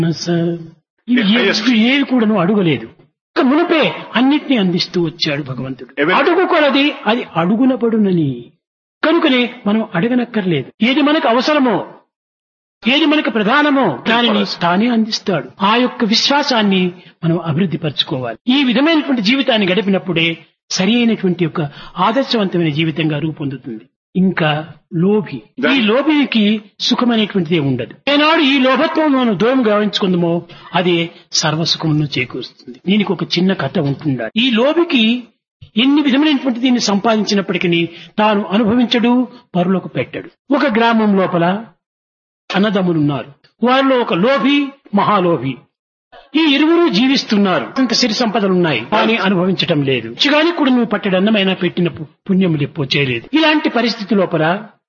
Sir ఇవి ఏ- ఏవి కూడాను అడుగలేదు ఒక మునుపే అన్నిటినీ అందిస్తూ వచ్చాడు భగవంతుడు Even- అడుగు కొలది అది అడుగున పడునని కనుకనే మనం అడగనక్కర్లేదు ఏది మనకు అవసరమో ఏది మనకు ప్రధానమో దానిని తానే అందిస్తాడు ఆ యొక్క విశ్వాసాన్ని మనం అభివృద్ధి పరచుకోవాలి ఈ విధమైనటువంటి జీవితాన్ని గడిపినప్పుడే సరి అయినటువంటి యొక్క ఆదర్శవంతమైన జీవితంగా రూపొందుతుంది ఇంకా లోభి ఈ లోభికి సుఖమైనటువంటిదే ఉండదు ఏనాడు ఈ లోభత్వం మనం దూరం గావించుకుందామో అదే సర్వసుఖమును చేకూరుస్తుంది దీనికి ఒక చిన్న కథ ఉంటుండాలి ఈ లోభికి ఎన్ని విధమైనటువంటి దీన్ని సంపాదించినప్పటికీ తాను అనుభవించడు పరులకు పెట్టడు ఒక గ్రామం లోపల అన్నదమ్ములున్నారు వారిలో ఒక లోభి మహాలోభి ఈ ఇరువురు జీవిస్తున్నారు అంత సిరి సంపదలున్నాయి కానీ అనుభవించటం లేదు చిగాని కూడా నువ్వు పట్టెడు అన్నమైనా పెట్టిన పు- పుణ్యములు ఎప్పో చేయలేదు ఇలాంటి పరిస్థితి లోపల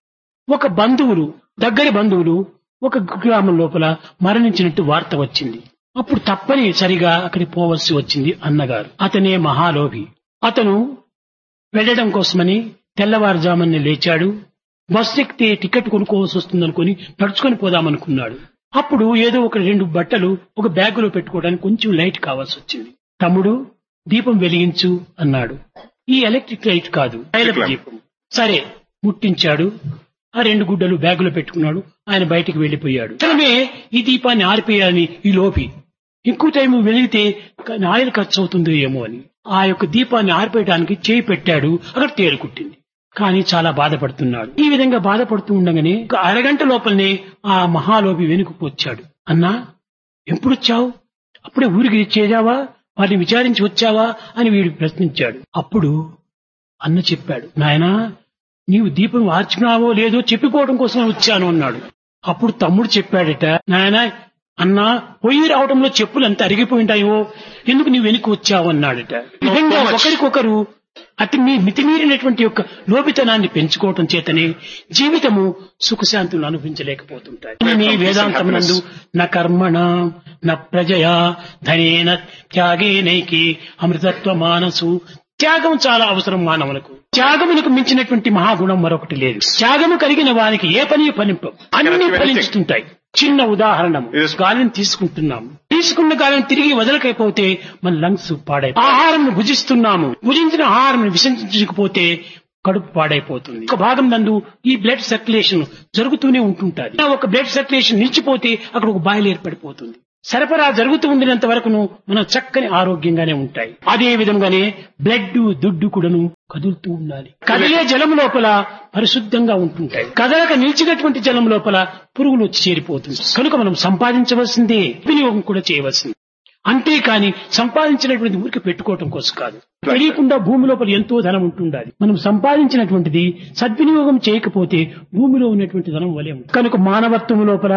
ఒక బంధువులు దగ్గరి బంధువులు ఒక గ్రామం లోపల మరణించినట్టు వార్త వచ్చింది అప్పుడు తప్పని సరిగా అక్కడికి పోవలసి వచ్చింది అన్నగారు అతనే మహాలోభి అతను వెళ్ళడం కోసమని తెల్లవారుజామున లేచాడు బస్సు ఎక్కితే టికెట్ కొనుక్కోవాల్సి వస్తుందనుకొని నడుచుకొని పోదామనుకున్నాడు అప్పుడు ఏదో ఒక రెండు బట్టలు ఒక బ్యాగులో పెట్టుకోవడానికి కొంచెం లైట్ కావాల్సి వచ్చింది తమ్ముడు దీపం వెలిగించు అన్నాడు ఈ ఎలక్ట్రిక్ లైట్ కాదు తైలపు lamp. దీపం సరే ముట్టించాడు ఆ రెండు గుడ్డలు బ్యాగులో పెట్టుకున్నాడు ఆయన బయటికి వెళ్లిపోయాడు తనమే ఈ దీపాన్ని ఆరిపోయాలని ఈ లోపి ఎక్కువ టైం వెలిగితే ఆయిల్ ఖర్చు అవుతుందో ఏమో అని ఆ యొక్క దీపాన్ని ఆరిపోయడానికి చేయి పెట్టాడు అక్కడ తేరుకుట్టింది కానీ చాలా బాధపడుతున్నాడు ఈ విధంగా బాధపడుతూ ఉండగానే ఒక అరగంట లోపలనే ఆ మహాలోభి వెనుకకు వచ్చాడు అన్నా ఎప్పుడు వచ్చావు అప్పుడే ఊరికి చేరావా వారిని విచారించి వచ్చావా అని వీడు ప్రశ్నించాడు అప్పుడు అన్న చెప్పాడు నాయనా నీవు దీపం ఆర్చుకున్నావో లేదో చెప్పిపోవడం కోసం వచ్చాను అన్నాడు అప్పుడు తమ్ముడు చెప్పాడట నాయన అన్నా పొయ్యి రావడంలో చెప్పులు ఎంత అరిగిపోయింటాయో ఎందుకు నీవు వెనక్కి వచ్చావు అన్నాడట ఈ విధంగా ఒకరికొకరు అతి మీ మితిమీరినటువంటి యొక్క లోపితనాన్ని పెంచుకోవటం చేతనే జీవితము సుఖశాంతులు అనుభవించలేకపోతుంటాయి నీ వేదాంతం నందు న కర్మణ న ప్రజయా ధనేన త్యాగేనైకి అమృతత్వ మానసు త్యాగం చాలా అవసరం మానవులకు త్యాగమునకు మించినటువంటి మహాగుణం మరొకటి లేదు త్యాగము కలిగిన వారికి ఏ పని ఫలింపం అన్ని ఫలించుతుంటాయి చిన్న ఉదాహరణ Yes. గాలిని తీసుకుంటున్నాము తీసుకున్న గాలిని తిరిగి వదలకపోతే మన లంగ్స్ పాడై ఆహారం భుజిస్తున్నాము భుజించిన ఆహారం విసర్జించకపోతే కడుపు పాడైపోతుంది ఒక భాగం నందు ఈ బ్లడ్ సర్క్యులేషన్ జరుగుతూనే ఉంటుంటుంది ఒక బ్లడ్ సర్క్యులేషన్ నిలిచిపోతే అక్కడ ఒక బాయిల్ ఏర్పడిపోతుంది సరఫరా జరుగుతూ ఉండినంత వరకును మనం చక్కని ఆరోగ్యంగానే ఉంటాయి అదే విధంగానే బ్లడ్ దుడ్డు కూడాను కదులుతూ ఉండాలి కదిలే జలం లోపల పరిశుద్ధంగా ఉంటుంటాయి కదలక నిలిచినటువంటి జలం లోపల పురుగులు వచ్చి చేరిపోతుంది కనుక మనం సంపాదించవలసిందే వినియోగం కూడా చేయవలసింది అంతేకాని సంపాదించినటువంటి ఊరికి పెట్టుకోవటం కోసం కాదు తెలియకుండా భూమి లోపల ఎంతో ధనం ఉంటుండాలి మనం సంపాదించినటువంటిది సద్వినియోగం చేయకపోతే భూమిలో ఉన్నటువంటి ధనం వలే ఉంటుంది కనుక మానవత్వం లోపల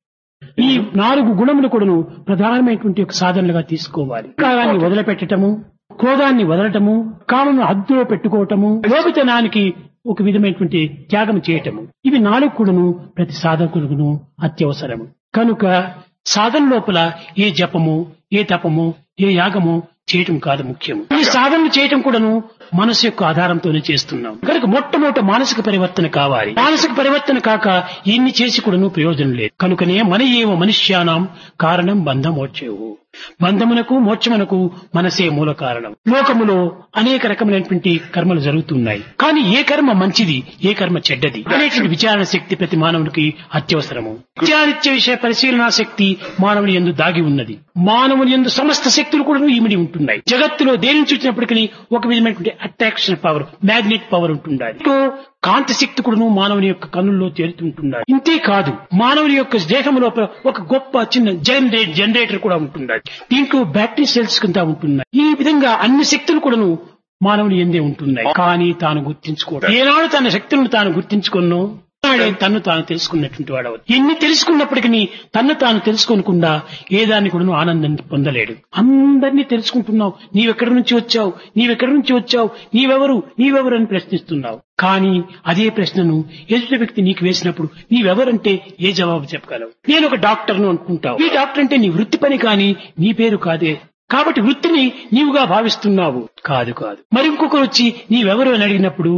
ఈ నాలుగు గుణములు కూడాను ప్రధానమైనటువంటి ఒక సాధనలుగా తీసుకోవాలి కాలాన్ని వదిలిపెట్టటము క్రోధాన్ని వదలటము కామను హద్దులో పెట్టుకోవటము లోపితనానికి ఒక విధమైనటువంటి త్యాగం చేయటము ఇవి నాలుగు కూడాను ప్రతి సాధకులను అత్యవసరము కనుక సాధన లోపల ఏ జపము ఏ తపము ఏ యాగము చేయటం కాదు ముఖ్యము ఈ సాధనలు చేయటం కూడాను మనసు యొక్క ఆధారంతోనే చేస్తున్నాం కనుక మొట్టమొదట మానసిక పరివర్తన కావాలి మానసిక పరివర్తన కాక ఇన్ని చేసి కూడాను ప్రయోజనం లేదు కనుకనే మన ఏవ మనుష్యానాం కారణం బంధమోక్షవు బంధమునకు మోక్షమునకు మనసే మూల కారణం లోకములో అనేక రకమైనటువంటి కర్మలు జరుగుతున్నాయి కానీ ఏ కర్మ మంచిది ఏ కర్మ చెడ్డది అనేటువంటి విచారణ శక్తి ప్రతి మానవునికి అత్యవసరము విచారిత్య విషయ పరిశీలనా శక్తి మానవుని ఎందు దాగి ఉన్నది మానవుని ఎందు సమస్త శక్తులు కూడా ఇమిడి ఉంటున్నాయి జగత్తులో దేనిని చూసినప్పటికీ ఒక విధమైనటువంటి అట్రాక్షన్ పవర్ మ్యాగ్నెట్ పవర్ ఉంటున్నది ఇటు కాంతి శక్తి కూడాను మానవుని యొక్క కన్నుల్లో చేరుతుంటున్నారు ఇంతే కాదు మానవుని యొక్క దేహం లోపల ఒక గొప్ప చిన్న జనరేట్ జనరేటర్ కూడా ఉంటున్నది దీంట్లో బ్యాటరీ సెల్స్ కింద ఉంటున్నాయి ఈ విధంగా అన్ని శక్తులు కూడాను మానవుని ఎందే ఉంటున్నాయి కానీ తాను గుర్తించుకోవడం ఏనాడు తన శక్తులను తాను గుర్తించుకున్నో నాడే తన్ను తాను తెలుసుకున్నటువంటి వాడవు ఎన్ని తెలుసుకున్నప్పటికీ తన్ను తాను తెలుసుకోనకుండా ఏ దాన్ని కూడా ఆనందాన్ని పొందలేడు అందరినీ తెలుసుకుంటున్నావు నీవెక్కడి నుంచి వచ్చావు నీవెక్కడి నుంచి వచ్చావు నీవెవరు నీవెవరు అని ప్రశ్నిస్తున్నావు కానీ అదే ప్రశ్నను ఎదుటి వ్యక్తి నీకు వేసినప్పుడు నీవెవరంటే ఏ జవాబు చెప్పగలవు నేను ఒక డాక్టర్ను అనుకుంటావు ఈ డాక్టర్ అంటే నీ వృత్తి పని కానీ నీ పేరు కాదే కాబట్టి వృత్తిని నీవుగా భావిస్తున్నావు కాదు కాదు మరి ఇంకొకరు వచ్చి నీవెవరు అని అడిగినప్పుడు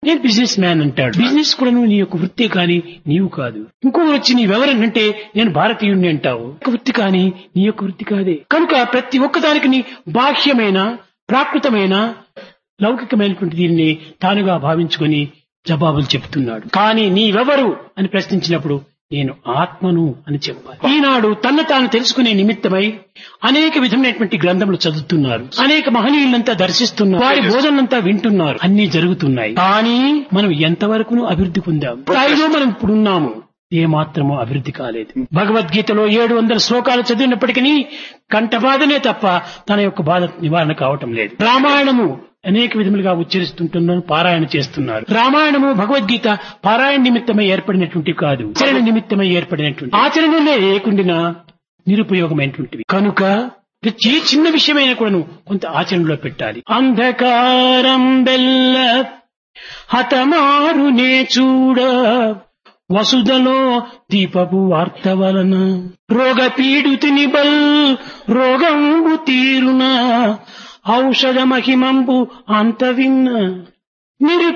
నేను బిజినెస్ మ్యాన్ అంటాడు బిజినెస్ కూడా నువ్వు నీ యొక్క వృత్తి కానీ నీవు కాదు ఇంకొకరు వచ్చి నీవెవరనంటే నేను భారతీయుణ్ణి అంటావు ఒక వృత్తి కానీ నీ యొక్క వృత్తి కాదే కనుక ప్రతి ఒక్కదానికి నీ బాహ్యమైన ప్రాకృతమైన లౌకికమైనటువంటి దీన్ని తానుగా భావించుకొని జవాబులు చెప్తున్నాడు కానీ నీవెవరు అని ప్రశ్నించినప్పుడు నేను ఆత్మను అని చెప్పాలి ఈనాడు తన తాను తెలుసుకునే నిమిత్తమై అనేక విధమైనటువంటి గ్రంథములు చదువుతున్నారు అనేక మహనీయులంతా దర్శిస్తున్నారు వారి బోధనంతా వింటున్నారు అన్ని జరుగుతున్నాయి కానీ మనం ఎంతవరకు అభివృద్ధి పొందాం స్థాయిలో మనం ఇప్పుడు ఉన్నాము ఏ మాత్రమో అభివృద్ధి కాలేదు భగవద్గీతలో ఏడు వందల శ్లోకాలు చదివినప్పటికీ కంఠబాధనే తప్ప తన యొక్క బాధ నివారణ కావటం లేదు రామాయణము అనేక విధములుగా ఉచ్చరిస్తుంటున్నారు పారాయణ చేస్తున్నారు రామాయణము భగవద్గీత పారాయణ నిమిత్తమై ఏర్పడినటువంటి కాదు ఆచరణ నిమిత్తమై ఏర్పడినటువంటి ఆచరణలే లేకుండా నిరుపయోగమైనటువంటివి కనుక ప్రతి చిన్న విషయమైన కూడాను కొంత ఆచరణలో పెట్టాలి అంధకారం బెల్ల హతమారునే చూడ వసుదలో దీపపు వార్త వలన రోగ పీడితుని బల్ రోగంబు తీరున ఔషధ మహిమంబు అంత విన్న నిరు